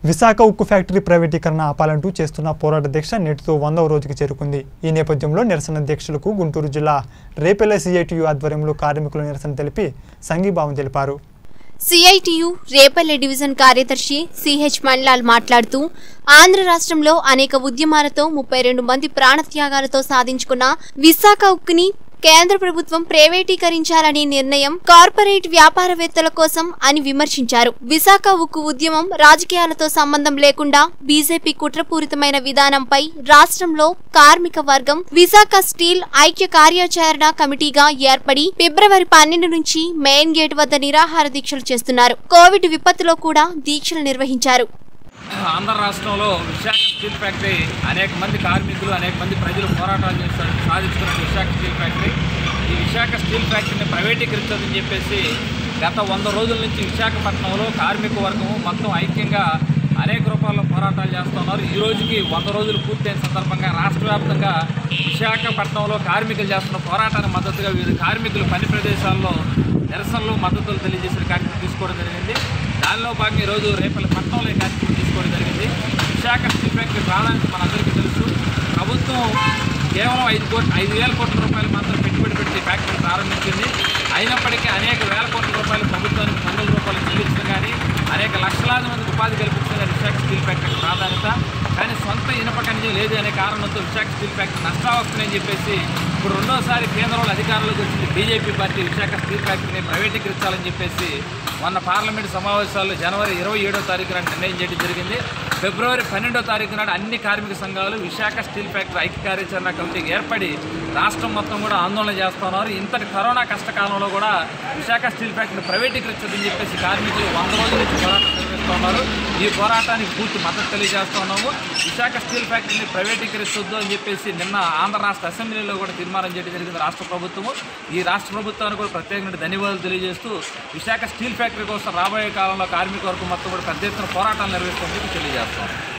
విశాఖ ఉక్కు ఫ్యాక్టరీ ప్రైవేటీకరణ ఆపాలంటూ చేస్తున్న పోరాట దీక్ష నేటితో వందవ రోజుకి చేరుకుంది ఈ నేపథ్యంలో నిరసన దీక్షలకు గుంటూరు జిల్లా రేపెల్ల సిఐటియు ఆధ్వర్యంలో కార్మికులు నిరసన తెలిపి సంఘీభావం తెలిపారు సిఐటియు రేపల్లె డివిజన్ కార్యదర్శి సిహెచ్ మణిలాల్ మాట్లాడుతూ ఆంధ్ర రాష్ట్రంలో అనేక ఉద్యమాలతో ముప్పై రెండు మంది ప్రాణత్యాగాలతో సాధించుకున్న విశాఖ ఉక్కుని కేంద్ర ప్రభుత్వం ప్రైవేటీకరించాలనే నిర్ణయం కార్పొరేట్ వ్యాపారవేత్తల కోసం అని విమర్శించారు విశాఖ ఉక్కు ఉద్యమం రాజకీయాలతో సంబంధం లేకుండా బీజేపీ కుట్రపూరితమైన విధానంపై రాష్ట్రంలో కార్మిక వర్గం విశాఖ స్టీల్ ఐక్య కార్యాచరణ కమిటీగా ఏర్పడి ఫిబ్రవరి పన్నెండు నుంచి మెయిన్ గేట్ వద్ద నిరాహార దీక్షలు చేస్తున్నారు కోవిడ్ విపత్తులో కూడా దీక్షలు నిర్వహించారు ఆంధ్ర రాష్ట్రంలో విశాఖ స్టీల్ ఫ్యాక్టరీ అనేక మంది కార్మికులు అనేక మంది ప్రజలు పోరాటాలు చేస్తారు సాధించుకున్న విశాఖ స్టీల్ ఫ్యాక్టరీ ఈ విశాఖ స్టీల్ ఫ్యాక్టరీని ప్రైవేటీకరించదని చెప్పేసి గత వంద రోజుల నుంచి విశాఖపట్నంలో కార్మిక వర్గము మొత్తం ఐక్యంగా అనేక రూపాల్లో పోరాటాలు చేస్తున్నారు ఈ రోజుకి వంద రోజులు పూర్తయిన సందర్భంగా రాష్ట్ర వ్యాప్తంగా విశాఖపట్నంలో కార్మికులు చేస్తున్న పోరాటానికి మద్దతుగా వివిధ కార్మికులు పని ప్రదేశాల్లో నిరసనలు మద్దతులు తెలియజేసిన కార్యక్రమం తీసుకోవడం జరిగింది దానిలో భాగంగా ఈరోజు రేపటి పట్టణంలో ఈ కార్యక్రమం తీసుకోవడం జరిగింది విశాఖ స్టీల్ ఫ్యాక్టరీ ప్రాధాన్యత మనందరికీ తెలుసు ప్రభుత్వం కేవలం ఐదు కోట్ల ఐదు వేల కోట్ల రూపాయలు మాత్రం పెట్టుబడి పెట్టి ఈ ఫ్యాక్టరీ ప్రారంభించింది అయినప్పటికీ అనేక వేల కోట్ల రూపాయలు ప్రభుత్వానికి వందల రూపాయలు చెల్లించడం కానీ అనేక లక్షలాది మందికి ఉపాధి కల్పించడం కానీ విశాఖ స్టీల్ ఫ్యాక్టరీ ప్రాధాన్యత కానీ సొంత ఇనప ఖనిజం లేదు అనే కారణంతో విశాఖ స్టీల్ ఫ్యాక్టరీ నష్టాలు వస్తున్నాయని చెప్పేసి ఇప్పుడు రెండోసారి కేంద్రంలో అధికారంలోకి వచ్చింది బీజేపీ పార్టీ విశాఖ స్టీల్ ఫ్యాక్టరీని ప్రైవేటీకరించాలని చెప్పేసి మొన్న పార్లమెంట్ సమావేశాల్లో జనవరి ఇరవై ఏడో తారీఖు నాడు నిర్ణయం చేయడం జరిగింది ఫిబ్రవరి పన్నెండో తారీఖు నాడు అన్ని కార్మిక సంఘాలు విశాఖ స్టీల్ ఫ్యాక్టరీ ఐక్య కార్యాచరణ కమిటీ ఏర్పడి రాష్ట్రం మొత్తం కూడా ఆందోళన చేస్తున్నారు ఇంతటి కరోనా కష్టకాలంలో కూడా విశాఖ స్టీల్ ఫ్యాక్టరీ ప్రైవేటీకరించదని చెప్పేసి కార్మికులు వంద రోజుల నుంచి పోరాటం నిర్వహిస్తున్నారు ఈ పోరాటానికి పూర్తి మద్దతు తెలియజేస్తున్నాము విశాఖ స్టీల్ ఫ్యాక్టరీని ప్రైవేటీకరించొద్దు అని చెప్పేసి నిన్న ఆంధ్ర రాష్ట్ర అసెంబ్లీలో కూడా తీర్మానం చేయడం జరిగింది రాష్ట్ర ప్రభుత్వము ఈ రాష్ట్ర ప్రభుత్వానికి కూడా ప్రత్యేకమైన ధన్యవాదాలు తెలియజేస్తూ విశాఖ స్టీల్ ఫ్యాక్టరీ కోసం రాబోయే కాలంలో కార్మిక వర్గం మొత్తం కూడా పెద్ద ఎత్తున పోరాటాలు నిర్వహిస్తుందని తెలియజేస్తాం